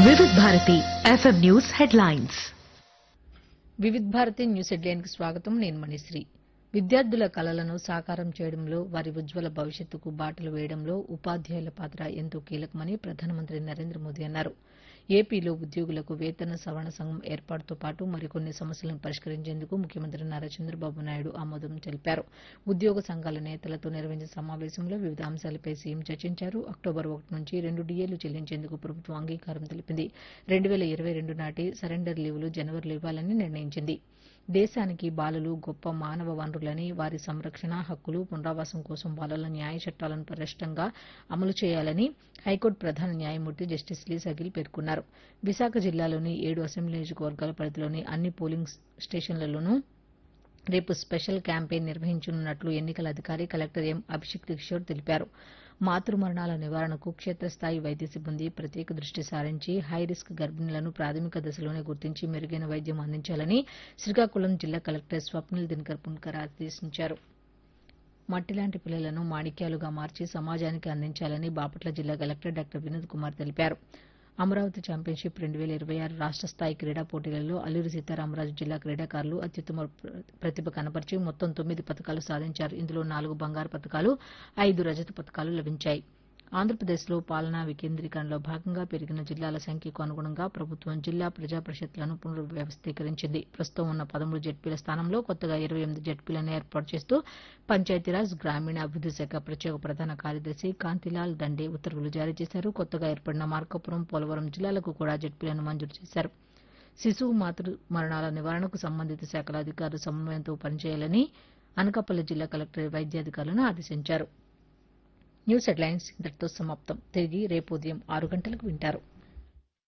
వివిధ Bharati FM news headlines Vividh Bharati news హెడ్లైన్కి స్వాగతం నేను మణిశ్రీ విద్యార్థుల కలలను సాకారం చేయడంలో వారి ఉజ్వల భవిష్యత్తుకు బాటలు వేయడంలో ఉపాధ్యాయుల పాత్ర ఎంతో కీలకమని ప్రధానమంత్రి నరేంద్ర మోదీ అన్నారు ఏపీలో ఉద్యోగులకు వేతన సవరణ సంఘం ఏర్పాటుతో పాటు మరికొన్ని సమస్యలను పరిష్కరించేందుకు ముఖ్యమంత్రి నారా చంద్రబాబు నాయుడు ఆమోదం తెలిపారు ఉద్యోగ సంఘాల నేతలతో నిర్వహించిన సమావేశంలో వివిధ అంశాలపై సీఎం చర్చించారు అక్టోబర్ ఒకటి నుంచి రెండు డిఏలు చెల్లించేందుకు ప్రభుత్వం అంగీకారం తెలిపింది రెండు వేల ఇరవై రెండు నాటి సరెండర్ లీవులు జనవరిలో ఇవ్వాలని నిర్ణయించింది దేశానికి బాలలు గొప్ప మానవ వనరులని వారి సంరక్షణ హక్కులు పునరావాసం కోసం బాలల న్యాయ చట్టాలను పటిష్టంగా అమలు చేయాలని హైకోర్టు ప్రధాన న్యాయమూర్తి జస్టిస్ లీ సగిల్ పేర్కొన్నారు విశాఖ జిల్లాలోని ఏడు అసెంబ్లీ నియోజకవర్గాల పరిధిలోని అన్ని పోలింగ్ స్టేషన్లలోనూ రేపు స్పెషల్ క్యాంపెయిన్ నిర్వహించనున్నట్లు ఎన్నికల అధికారి కలెక్టర్ ఎం అభిషేక్ కిషోర్ తెలిపారు మాతృ మరణాల నివారణకు క్షేత్రస్థాయి వైద్య సిబ్బంది ప్రత్యేక దృష్టి సారించి హై రిస్క్ గర్భిణులను ప్రాథమిక దశలోనే గుర్తించి మెరుగైన వైద్యం అందించాలని శ్రీకాకుళం జిల్లా కలెక్టర్ స్వప్నిల్ దినకర్ పున్కర్ ఆదేశించారు మట్టిలాంటి పిల్లలను మాణిక్యాలుగా మార్చి సమాజానికి అందించాలని బాపట్ల జిల్లా కలెక్టర్ డాక్టర్ వినోద్ కుమార్ తెలిపారు అమరావతి ఛాంపియన్షిప్ రెండు వేల ఇరవై ఆరు రాష్ట్ర స్థాయి క్రీడా పోటీలలో అల్లూరి సీతారామరాజు జిల్లా క్రీడాకారులు అత్యుత్తమ ప్ర- ప్రతిభ కనపరిచి మొత్తం తొమ్మిది పథకాలు సాధించారు ఇందులో నాలుగు బంగారు పథకాలు ఐదు రజత పథకాలు లభించాయి ఆంధ్రప్రదేశ్లో పాలనా వికేంద్రీకరణలో భాగంగా పెరిగిన జిల్లాల సంఖ్యకు అనుగుణంగా ప్రభుత్వం జిల్లా ప్రజా పరిషత్లను పునర్వ్యవస్థీకరించింది ప్రస్తుతం ఉన్న పదమూడు జడ్పీల స్థానంలో కొత్తగా ఇరవై ఎనిమిది జడ్పీలను ఏర్పాటు చేస్తూ పంచాయతీరాజ్ గ్రామీణ అభివృద్ది శాఖ ప్రత్యేక ప్రధాన కార్యదర్శి కాంతిలాల్ దండే ఉత్తర్వులు జారీ చేశారు కొత్తగా ఏర్పడిన మార్కాపురం పోలవరం జిల్లాలకు కూడా జడ్పీలను మంజూరు చేశారు శిశువు మాతృ మరణాల నివారణకు సంబంధిత శాఖల అధికారులు సమన్వయంతో పనిచేయాలని అనకాపల్లి జిల్లా కలెక్టర్ వైద్యాధికారులను ఆదేశించారు న్యూస్ హెడ్లైన్స్ ఇంతటితో సమాప్తం తిరిగి రేపు ఉదయం ఆరు గంటలకు వింటారు